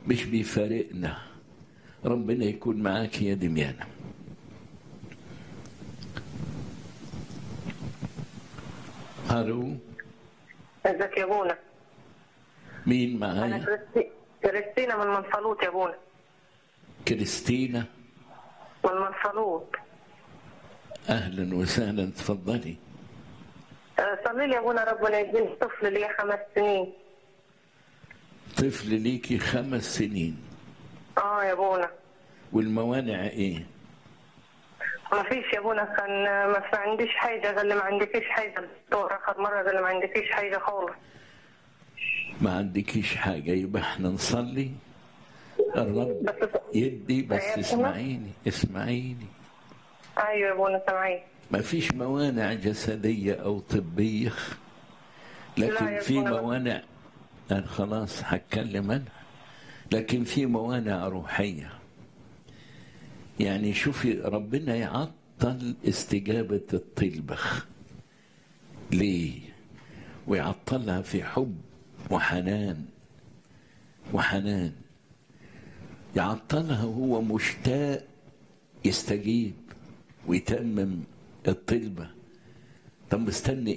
مش بيفارقنا ربنا يكون معاك يا دميانة الو ازيك يا ابونا مين انا معايا كريستي- كريستينا من منفلوط يا ابونا كريستينا من منفلوط اهلا وسهلا تفضلي آه، صلي لي يا ابونا ربنا يديني طفل ليا خمس سنين طفل ليكي خمس سنين اه يا ابونا والموانع ايه ما فيش يا ابونا كان ما في عنديش حاجه قال لي ما عندكيش حاجه الدكتور اخر مره قال لي ما عندكيش حاجه خالص ما عندكيش حاجة يبقى احنا نصلي الرب بس يدي بس يا ابونا. اسمعيني اسمعيني ايوه يا ابونا سامعين ما فيش موانع جسدية أو طبية لا لكن يا في ابونا. موانع أنا خلاص هتكلم أنا لكن في موانع روحية يعني شوفي ربنا يعطل استجابة الطلبة ليه ويعطلها في حب وحنان وحنان يعطلها وهو مشتاق يستجيب ويتمم الطلبة طب مستني